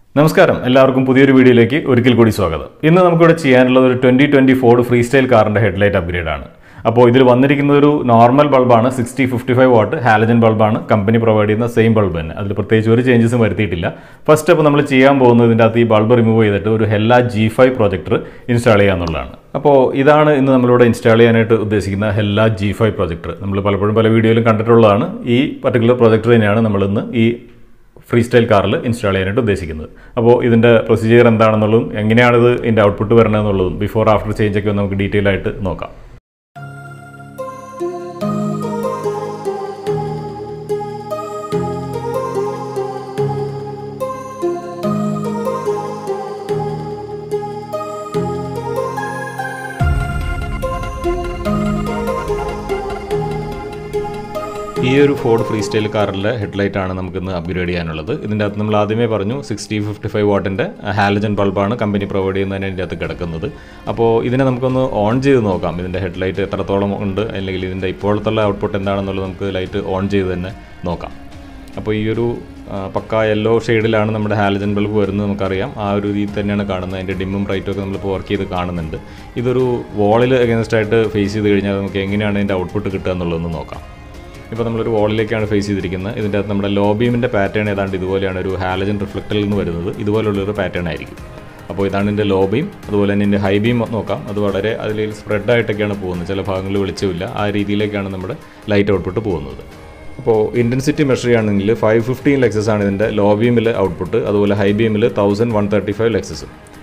നമസ്കാരം എല്ലാവർക്കും പുതിയൊരു വീഡിയോയിലേക്ക് ഒരിക്കൽ കൂടി സ്വാഗതം ഇന്ന് നമുക്കിവിടെ ചെയ്യാനുള്ളത് ഒരു twenty twenty Ford free style കാറിൻ്റെ ഹെഡ്ലൈറ്റ് അപ്ഗ്രേഡ് ആണ് അപ്പോൾ ഇതിൽ വന്നിരിക്കുന്നത് ഒരു നോർമൽ ബൾബാണ് sixty fifty five watt halogen ബൾബാണ് കമ്പനി പ്രൊവൈഡ് ചെയ്യുന്ന സെയിം ബൾബ് തന്നെ അതിൽ പ്രത്യേകിച്ച് ഒരു ചേഞ്ചസും വരുത്തിയിട്ടില്ല ഫസ്റ്റ് അപ്പോൾ നമ്മൾ ചെയ്യാൻ പോകുന്നത് ഇതിൻ്റെ അകത്ത് ഈ ബൾബ് റിമൂവ് ചെയ്തിട്ട് ഒരു Hella G five projector install ചെയ്യുക എന്നുള്ളതാണ് അപ്പോൾ ഇതാണ് ഇന്ന് നമ്മളിവിടെ ഇൻസ്റ്റാൾ ചെയ്യാനായിട്ട് ഉദ്ദേശിക്കുന്ന ഹെല്ല ജി ഫൈവ് പ്രോജക്ടർ നമ്മൾ പലപ്പോഴും പല വീഡിയോയിലും കണ്ടിട്ടുള്ളതാണ് ഈ പർട്ടിക്കുലർ പ്രോജക്ടർ തന്നെയാണ് നമ്മളിന്ന് ഈ ഫ്രീ സ്റ്റൈൽ കാറിൽ ഇൻസ്റ്റാൾ ചെയ്യാനായിട്ട് ഉദ്ദേശിക്കുന്നത് അപ്പോൾ ഇതിൻ്റെ പ്രൊസീജിയർ എന്താണെന്നുള്ളതും എങ്ങനെയാണിത് ഇതിൻ്റെ ഔട്ട്പുട്ട് വരണമെന്നുള്ളതും ബിഫോർ ആഫ്റ്റർ ചേഞ്ച് ഒക്കെ ഒന്ന് നമുക്ക് ഡീറ്റെയിൽ ആയിട്ട് നോക്കാം ഈ ഒരു ഫോർഡ് ഫ്രീ സ്റ്റൈൽ കാറിലെ ഹെഡ്ലൈറ്റ് ആണ് നമുക്കിന്ന് അപ്ഗ്രേഡ് ചെയ്യാനുള്ളത് ഇതിൻ്റെ അകത്ത് നമ്മൾ ആദ്യമേ പറഞ്ഞു സിക്സ്റ്റി ഫിഫ്റ്റി ഫൈവ് വാട്ടിൻ്റെ ഹാലജൻ ബൾബാണ് കമ്പനി പ്രൊവൈഡ് ചെയ്യുന്നതിന് ഇതിൻ്റെ അകത്ത് കിടക്കുന്നത് അപ്പോൾ ഇതിനെ നമുക്കൊന്ന് ഓൺ ചെയ്ത് നോക്കാം ഇതിൻ്റെ ഹെഡ്ലൈറ്റ് എത്രത്തോളം ഉണ്ട് അല്ലെങ്കിൽ ഇതിൻ്റെ ഇപ്പോഴത്തെ ഔട്ട്പുട്ട് എന്താണെന്നുള്ളത് നമുക്ക് ലൈറ്റ് ഓൺ ചെയ്ത് തന്നെ നോക്കാം അപ്പോൾ ഈ ഒരു ആ, പക്ക യെല്ലോ ഷെയ്ഡിലാണ് നമ്മുടെ ഹാലജൻ ബൾബ് വരുന്നത് നമുക്കറിയാം ആ ഒരു രീതിയിൽ തന്നെയാണ് കാണുന്നത് അതിൻ്റെ ഡിമ്മും ബ്രൈറ്റും ഒക്കെ നമ്മളിപ്പോൾ വർക്ക് ചെയ്ത് കാണുന്നുണ്ട് ഇതൊരു വോളിൽ അഗേൻസ്റ്റ് ആയിട്ട് ഫേസ് ചെയ്ത് കഴിഞ്ഞാൽ നമുക്ക് എങ്ങനെയാണ് ഇതിൻ്റെ ഔട്ട്പുട്ട് കിട്ടുക എന്നുള്ളതൊന്ന് നോക്കാം ഇപ്പോൾ നമ്മളൊരു വാളിലേക്കാണ് ഫേസ് ചെയ്തിരിക്കുന്നത് ഇതിൻ്റെ അകത്ത് നമ്മുടെ ലോ ബീമിൻ്റെ പാറ്റേൺ ഏതാണ്ട് ഇതുപോലെയാണ് ഒരു ഹാലജൻ റിഫ്ലക്ടറിൽ നിന്ന് വരുന്നത് ഇതുപോലുള്ളൊരു പാറ്റേൺ ആയിരിക്കും അപ്പോൾ ഇതാണ് ഇതിൻ്റെ ലോ ബീം അതുപോലെ തന്നെ ഇതിൻ്റെ ഹൈ ബീം നോക്കാം അത് വളരെ അതിൽ സ്പ്രെഡ് ആയിട്ടൊക്കെയാണ് പോകുന്നത് ചില ഭാഗങ്ങളിൽ വെളിച്ചമില്ല ആ രീതിയിലേക്കാണ് നമ്മുടെ ലൈറ്റ് ഔട്ട്പുട്ട് പോകുന്നത് അപ്പോൾ ഇൻറ്റൻസിറ്റി മെഷർ ചെയ്യുകയാണെങ്കിൽ ഫൈവ് ഫിഫ്റ്റീൻ ലെക്സസ് ആണ് ഇതിൻ്റെ ലോ ബീമിൽ ഔട്ട്പുട്ട് അതുപോലെ ഹൈ ബീമിൽ thousand one thirty five lux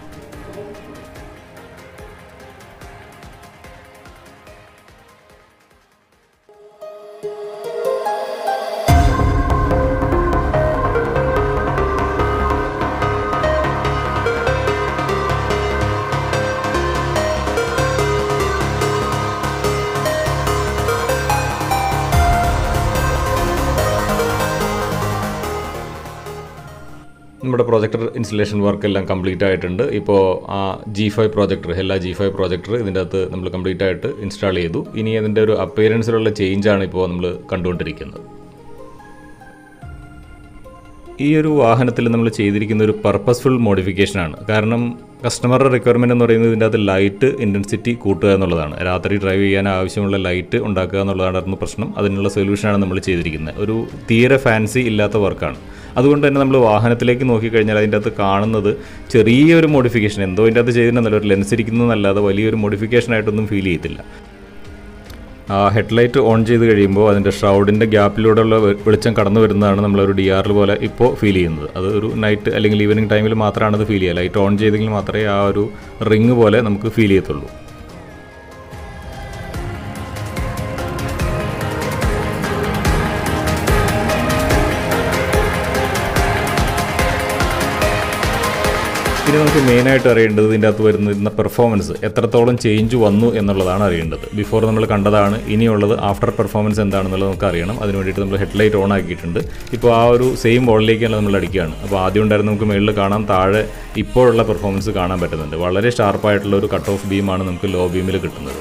നമ്മുടെ പ്രൊജക്ടർ ഇൻസ്റ്റലേഷൻ വർക്ക് എല്ലാം കംപ്ലീറ്റ് ആയിട്ടുണ്ട് ഇപ്പോൾ ആ ജി ഫൈവ് പ്രോജക്ടർ എല്ലാ ജി ഫൈവ് പ്രോജക്ടർ ഇതിൻ്റെ അകത്ത് നമ്മൾ കംപ്ലീറ്റ് ആയിട്ട് ഇൻസ്റ്റാൾ ചെയ്തു ഇനി അതിൻ്റെ ഒരു അപ്പിയറൻസിലുള്ള ചേഞ്ചാണ് ഇപ്പോൾ നമ്മൾ കണ്ടുകൊണ്ടിരിക്കുന്നത് ഈ ഒരു വാഹനത്തിൽ നമ്മൾ ചെയ്തിരിക്കുന്ന ഒരു പർപ്പസ്ഫുൾ മോഡിഫിക്കേഷനാണ് കാരണം കസ്റ്റമറുടെ റിക്വയർമെൻ്റ് എന്ന് പറയുന്നത് ഇതിൻ്റെ അകത്ത് ലൈറ്റ് ഇൻറ്റൻസിറ്റി കൂട്ടുക എന്നുള്ളതാണ് രാത്രി ഡ്രൈവ് ചെയ്യാൻ ആവശ്യമുള്ള ലൈറ്റ് ഉണ്ടാക്കുക എന്നുള്ളതായിരുന്നു പ്രശ്നം അതിനുള്ള സൊല്യൂഷനാണ് നമ്മൾ ചെയ്തിരിക്കുന്നത് ഒരു തീരെ ഫാൻസി ഇല്ലാത്ത വർക്കാണ് അതുകൊണ്ട് തന്നെ നമ്മൾ വാഹനത്തിലേക്ക് നോക്കിക്കഴിഞ്ഞാൽ അതിൻ്റെ അകത്ത് കാണുന്നത് ചെറിയൊരു മോഡിഫിക്കേഷൻ എന്തോ അതിൻ്റെ അകത്ത് ചെയ്തിട്ടുണ്ടല്ലോ ഒരു ലെൻസ് ഇരിക്കുന്നതല്ലാതെ വലിയൊരു മോഡിഫിക്കേഷൻ ആയിട്ടൊന്നും ഫീൽ ചെയ്യത്തില്ല ആ ഹെഡ്ലൈറ്റ് ഓൺ ചെയ്ത് കഴിയുമ്പോൾ അതിൻ്റെ ഷ്രൗഡിൻ്റെ ഗ്യാപ്പിലൂടെയുള്ള വെ- വെളിച്ചം കടന്നു വരുന്നതാണ് നമ്മളൊരു ഡി ആറിൽ പോലെ ഇപ്പോൾ ഫീൽ ചെയ്യുന്നത് അത് ഒരു നൈറ്റ് അല്ലെങ്കിൽ ഈവനിങ് ടൈമിൽ മാത്രമാണ് അത് ഫീൽ ചെയ്യുക ലൈറ്റ് ഓൺ ചെയ്തെങ്കിൽ മാത്രമേ ആ ഒരു റിങ് പോലെ നമുക്ക് ഫീൽ ചെയ്യത്തുള്ളൂ ഇനി നമുക്ക് മെയിനായിട്ട് അറിയേണ്ടത് ഇതിൻ്റെ അകത്ത് വരുന്ന ഇതിൻ്റെ പെർഫോമൻസ് എത്രത്തോളം ചേഞ്ച് വന്നു എന്നുള്ളതാണ് അറിയേണ്ടത് ബിഫോർ നമ്മൾ കണ്ടതാണ് ഇനിയുള്ളത് ആഫ്റ്റർ പെർഫോമൻസ് എന്താണെന്നുള്ളത് നമുക്ക് അറിയണം അതിന് വേണ്ടിയിട്ട് നമ്മൾ ഹെഡ്ലൈറ്റ് ഓൺ ആക്കിയിട്ടുണ്ട് ഇപ്പോൾ ആ ഒരു സെയിം വോളിലേക്കാണ് നമ്മൾ അടിക്കുകയാണ് അപ്പോൾ ആദ്യം ഉണ്ടായിരുന്ന നമുക്ക് മുകളിൽ കാണാം താഴെ ഇപ്പോഴുള്ള പെർഫോമൻസ് കാണാൻ പറ്റുന്നുണ്ട് വളരെ ഷാർപ്പായിട്ടുള്ള ഒരു കട്ട് ഓഫ് ബീമാണ് നമുക്ക് ലോ ബീമിൽ കിട്ടുന്നത്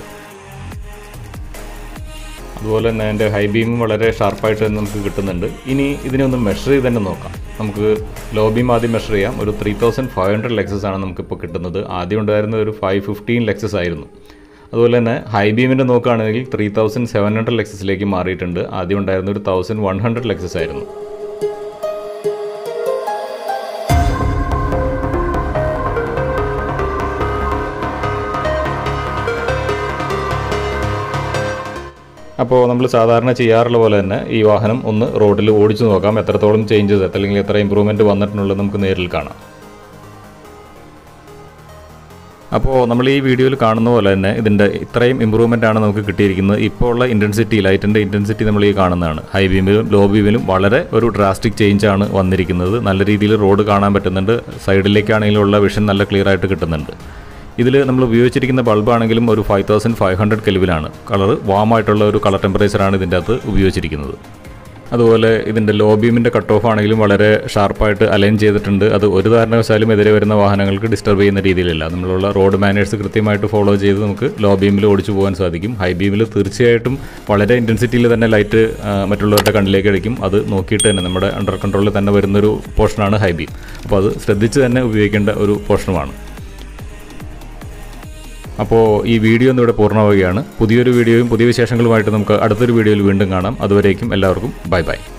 അതുപോലെ തന്നെ അതിൻ്റെ ഹൈ ബീമും വളരെ ഷാർപ്പായിട്ട് തന്നെ നമുക്ക് കിട്ടുന്നുണ്ട് ഇനി ഇതിനെ ഒന്ന് മെഷർ ചെയ്ത് തന്നെ നോക്കാം നമുക്ക് ലോ ബീം ആദ്യം മെഷർ ചെയ്യാം ഒരു three thousand five hundred lux ആണ് നമുക്കിപ്പോൾ കിട്ടുന്നത് ആദ്യം ഉണ്ടായിരുന്ന ഒരു ഫൈവ് ഫിഫ്റ്റീൻ ലെക്സസ് ആയിരുന്നു അതുപോലെ തന്നെ ഹൈ ബീമിൻ്റെ നോക്കുകയാണെങ്കിൽ ത്രീ തൗസൻഡ് സെവൻ ഹൺഡ്രഡ് ലെക്സസിലേക്ക് മാറിയിട്ടുണ്ട് ആദ്യം ഉണ്ടായിരുന്ന ഒരു തൗസൻഡ് വൺ ഹൺഡ്രഡ് ലെക്സസ് ആയിരുന്നു അപ്പോൾ നമ്മൾ സാധാരണ ചെയ്യാറുള്ള പോലെ തന്നെ ഈ വാഹനം ഒന്ന് റോഡിൽ ഓടിച്ചു നോക്കാം എത്രത്തോളം ചേഞ്ചസ് അല്ലെങ്കിൽ എത്ര ഇമ്പ്രൂവ്മെൻറ്റ് വന്നിട്ടുള്ളത് നമുക്ക് നേരിൽ കാണാം അപ്പോൾ നമ്മൾ ഈ വീഡിയോയിൽ കാണുന്ന പോലെ തന്നെ ഇതിൻ്റെ ഇത്രയും ഇമ്പ്രൂവ്മെൻ്റ് ആണ് നമുക്ക് കിട്ടിയിരിക്കുന്നത് ഇപ്പോൾ ഉള്ള ഇൻറ്റൻസിറ്റി ലൈറ്റിൻ്റെ ഇൻറ്റൻസിറ്റി നമ്മൾ ഈ കാണുന്നതാണ് ഹൈ ബീമിലും ലോ ബീമിലും വളരെ ഒരു ഡ്രാസ്റ്റിക് ചേഞ്ച് ആണ് വന്നിരിക്കുന്നത് നല്ല രീതിയിൽ റോഡ് കാണാൻ പറ്റുന്നുണ്ട് സൈഡിലേക്കാണെങ്കിലും ഉള്ള വിഷൻ നല്ല ക്ലിയർ ആയിട്ട് കിട്ടുന്നുണ്ട് ഇതിൽ നമ്മൾ ഉപയോഗിച്ചിരിക്കുന്ന ബൾബാണെങ്കിലും ഒരു ഫൈവ് തൗസൻഡ് ഫൈവ് ഹൺഡ്രഡ് കെലുവിലാണ് കളർ വാം ആയിട്ടുള്ള ഒരു കളർ ടെമ്പറേച്ചറാണ് ഇതിൻ്റെ അകത്ത് ഉപയോഗിച്ചിരിക്കുന്നത് അതുപോലെ ഇതിൻ്റെ ലോ ബീമിൻ്റെ കട്ട് ഓഫ് ആണെങ്കിലും വളരെ ഷാർപ്പായിട്ട് അലൈൻ ചെയ്തിട്ടുണ്ട് അത് ഒരു കാരണവശാലും എതിരെ വരുന്ന വാഹനങ്ങൾക്ക് ഡിസ്റ്റർബ് ചെയ്യുന്ന രീതിയിലല്ല നമ്മളുള്ള റോഡ് മാനേഴ്സ് കൃത്യമായിട്ട് ഫോളോ ചെയ്ത് നമുക്ക് ലോ ബീമിൽ ഓടിച്ചു പോകാൻ സാധിക്കും ഹൈ ബീമിൽ തീർച്ചയായിട്ടും വളരെ ഇൻറ്റൻസിറ്റിയിൽ തന്നെ ലൈറ്റ് മറ്റുള്ളവരുടെ കണ്ണിലേക്ക് അടിക്കും അത് നോക്കിയിട്ട് തന്നെ നമ്മുടെ അണ്ടർ കൺട്രോളിൽ തന്നെ വരുന്നൊരു പോർഷനാണ് ഹൈ ബീം അപ്പോൾ അത് ശ്രദ്ധിച്ച് തന്നെ ഉപയോഗിക്കേണ്ട ഒരു പോർഷനുമാണ് അപ്പോൾ ഈ വീഡിയോ ഇന്നിവിടെ പൂർണ്ണമാവുകയാണ് പുതിയൊരു വീഡിയോയും പുതിയ വിശേഷങ്ങളുമായിട്ട് നമുക്ക് അടുത്തൊരു വീഡിയോയിൽ വീണ്ടും കാണാം അതുവരേക്കും എല്ലാവർക്കും ബൈ ബൈ